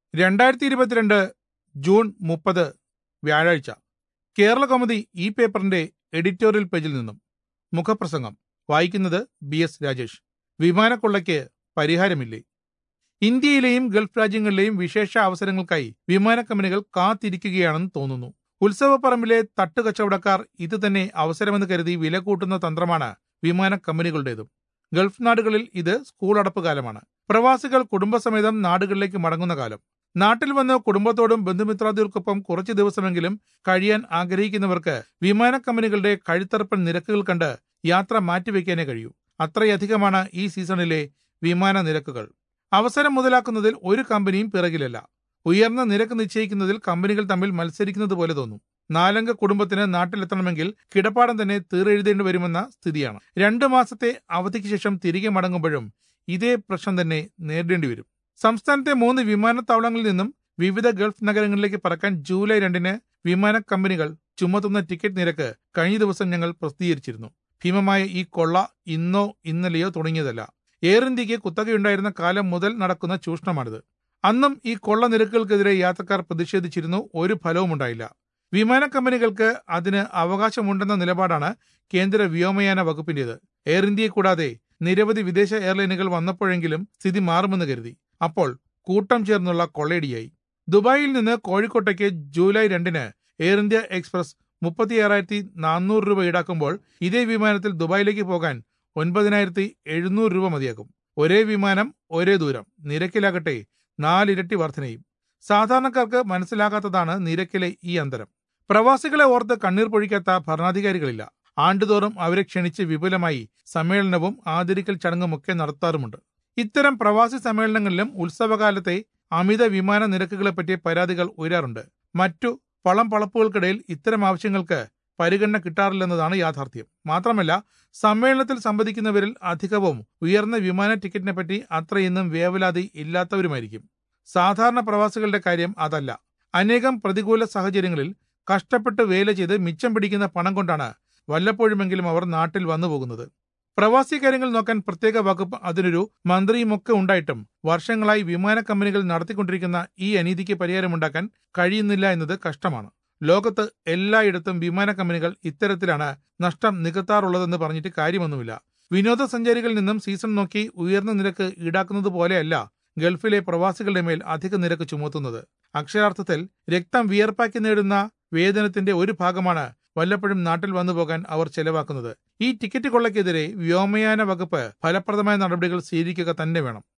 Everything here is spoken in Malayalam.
രണ്ടായിരത്തി ഇരുപത്തിരണ്ട് ജൂൺ മുപ്പത് വ്യാഴാഴ്ച കേരള കൗമുദി ഈ പേപ്പറിന്റെ എഡിറ്റോറിയൽ പേജിൽ നിന്നും മുഖപ്രസംഗം വായിക്കുന്നത് ബി എസ് രാജേഷ് വിമാനക്കൊള്ളയ്ക്ക് പരിഹാരമില്ലേ ഇന്ത്യയിലെയും ഗൾഫ് രാജ്യങ്ങളിലെയും വിശേഷ അവസരങ്ങൾക്കായി വിമാന കമ്പനികൾ കാത്തിരിക്കുകയാണെന്ന് തോന്നുന്നു ഉത്സവപ്പറമ്പിലെ തട്ടുകച്ചവടക്കാർ ഇത് തന്നെ അവസരമെന്ന് കരുതി വില കൂട്ടുന്ന തന്ത്രമാണ് വിമാന കമ്പനികളുടേതും ഗൾഫ് നാടുകളിൽ ഇത് സ്കൂൾ അടപ്പ് കാലമാണ് പ്രവാസികൾ കുടുംബസമേതം നാടുകളിലേക്ക് മടങ്ങുന്ന കാലം നാട്ടിൽ വന്ന് കുടുംബത്തോടും ബന്ധുമിത്രാദികൾക്കൊപ്പം കുറച്ചു ദിവസമെങ്കിലും കഴിയാൻ ആഗ്രഹിക്കുന്നവർക്ക് വിമാന കമ്പനികളുടെ കഴുത്തറപ്പൻ നിരക്കുകൾ കണ്ട് യാത്ര മാറ്റിവെക്കാനേ കഴിയൂ അത്രയധികമാണ് ഈ സീസണിലെ വിമാന നിരക്കുകൾ അവസരം മുതലാക്കുന്നതിൽ ഒരു കമ്പനിയും പിറകിലല്ല ഉയർന്ന നിരക്ക് നിശ്ചയിക്കുന്നതിൽ കമ്പനികൾ തമ്മിൽ മത്സരിക്കുന്നത് പോലെ തോന്നും നാലംഗ കുടുംബത്തിന് നാട്ടിലെത്തണമെങ്കിൽ കിടപ്പാടം തന്നെ തീറെഴുതേണ്ടി വരുമെന്ന സ്ഥിതിയാണ് രണ്ടു മാസത്തെ അവധിക്ക് ശേഷം തിരികെ മടങ്ങുമ്പോഴും ഇതേ പ്രശ്നം തന്നെ നേരിടേണ്ടി വരും സംസ്ഥാനത്തെ മൂന്ന് വിമാനത്താവളങ്ങളിൽ നിന്നും വിവിധ ഗൾഫ് നഗരങ്ങളിലേക്ക് പറക്കാൻ ജൂലൈ രണ്ടിന് വിമാന കമ്പനികൾ ചുമത്തുന്ന ടിക്കറ്റ് നിരക്ക് കഴിഞ്ഞ ദിവസം ഞങ്ങൾ പ്രസിദ്ധീകരിച്ചിരുന്നു ഭീമമായ ഈ കൊള്ള ഇന്നോ ഇന്നലെയോ തുടങ്ങിയതല്ല എയർ ഇന്ത്യക്ക് കുത്തകയുണ്ടായിരുന്ന കാലം മുതൽ നടക്കുന്ന ചൂഷണമാണിത് അന്നും ഈ കൊള്ള നിരക്കുകൾക്കെതിരെ യാത്രക്കാർ പ്രതിഷേധിച്ചിരുന്നു ഒരു ഫലവും ഉണ്ടായില്ല വിമാന കമ്പനികൾക്ക് അതിന് അവകാശമുണ്ടെന്ന നിലപാടാണ് കേന്ദ്ര വ്യോമയാന വകുപ്പിന്റേത് എയർ ഇന്ത്യയെ കൂടാതെ നിരവധി വിദേശ എയർലൈനുകൾ വന്നപ്പോഴെങ്കിലും സ്ഥിതി മാറുമെന്ന് കരുതി അപ്പോൾ കൂട്ടം ചേർന്നുള്ള കൊള്ളയടിയായി ദുബായിൽ നിന്ന് കോഴിക്കോട്ടേക്ക് ജൂലൈ രണ്ടിന് എയർ ഇന്ത്യ എക്സ്പ്രസ് മുപ്പത്തിയാറായിരത്തി നാനൂറ് രൂപ ഈടാക്കുമ്പോൾ ഇതേ വിമാനത്തിൽ ദുബായിലേക്ക് പോകാൻ ഒൻപതിനായിരത്തി എഴുന്നൂറ് രൂപ മതിയാകും ഒരേ വിമാനം ഒരേ ദൂരം നിരക്കിലാകട്ടെ നാലിരട്ടി വർധനയും സാധാരണക്കാർക്ക് മനസ്സിലാകാത്തതാണ് നിരക്കിലെ ഈ അന്തരം പ്രവാസികളെ ഓർത്ത് കണ്ണീർ പൊഴിക്കാത്ത ഭരണാധികാരികളില്ല ആണ്ടുതോറും അവരെ ക്ഷണിച്ച് വിപുലമായി സമ്മേളനവും ആദരിക്കൽ ചടങ്ങുമൊക്കെ നടത്താറുമുണ്ട് ഇത്തരം പ്രവാസി സമ്മേളനങ്ങളിലും ഉത്സവകാലത്തെ അമിത വിമാന നിരക്കുകളെപ്പറ്റി പരാതികൾ ഉയരാറുണ്ട് മറ്റു പളം പളപ്പുകൾക്കിടയിൽ ഇത്തരം ആവശ്യങ്ങൾക്ക് പരിഗണന കിട്ടാറില്ലെന്നതാണ് യാഥാർത്ഥ്യം മാത്രമല്ല സമ്മേളനത്തിൽ സംവദിക്കുന്നവരിൽ അധികവും ഉയർന്ന വിമാന ടിക്കറ്റിനെ പറ്റി അത്രയൊന്നും വേവലാതി ഇല്ലാത്തവരുമായിരിക്കും സാധാരണ പ്രവാസികളുടെ കാര്യം അതല്ല അനേകം പ്രതികൂല സാഹചര്യങ്ങളിൽ കഷ്ടപ്പെട്ട് വേല ചെയ്ത് മിച്ചം പിടിക്കുന്ന പണം കൊണ്ടാണ് വല്ലപ്പോഴുമെങ്കിലും അവർ നാട്ടിൽ വന്നു പോകുന്നത് പ്രവാസി കാര്യങ്ങൾ നോക്കാൻ പ്രത്യേക വകുപ്പ് അതിനൊരു മന്ത്രിയുമൊക്കെ ഉണ്ടായിട്ടും വർഷങ്ങളായി വിമാന കമ്പനികൾ നടത്തിക്കൊണ്ടിരിക്കുന്ന ഈ അനീതിക്ക് പരിഹാരമുണ്ടാക്കാൻ കഴിയുന്നില്ല എന്നത് കഷ്ടമാണ് ലോകത്ത് എല്ലായിടത്തും വിമാന കമ്പനികൾ ഇത്തരത്തിലാണ് നഷ്ടം നികത്താറുള്ളതെന്ന് പറഞ്ഞിട്ട് കാര്യമൊന്നുമില്ല വിനോദസഞ്ചാരികളിൽ നിന്നും സീസൺ നോക്കി ഉയർന്ന നിരക്ക് ഈടാക്കുന്നത് പോലെയല്ല ഗൾഫിലെ പ്രവാസികളുടെ മേൽ അധിക നിരക്ക് ചുമത്തുന്നത് അക്ഷരാർത്ഥത്തിൽ രക്തം വിയർപ്പാക്കി നേടുന്ന വേതനത്തിന്റെ ഒരു ഭാഗമാണ് വല്ലപ്പോഴും നാട്ടിൽ വന്നു പോകാൻ അവർ ചെലവാക്കുന്നത് ഈ ടിക്കറ്റ് കൊള്ളയ്ക്കെതിരെ വ്യോമയാന വകുപ്പ് ഫലപ്രദമായ നടപടികൾ സ്വീകരിക്കുക തന്നെ വേണം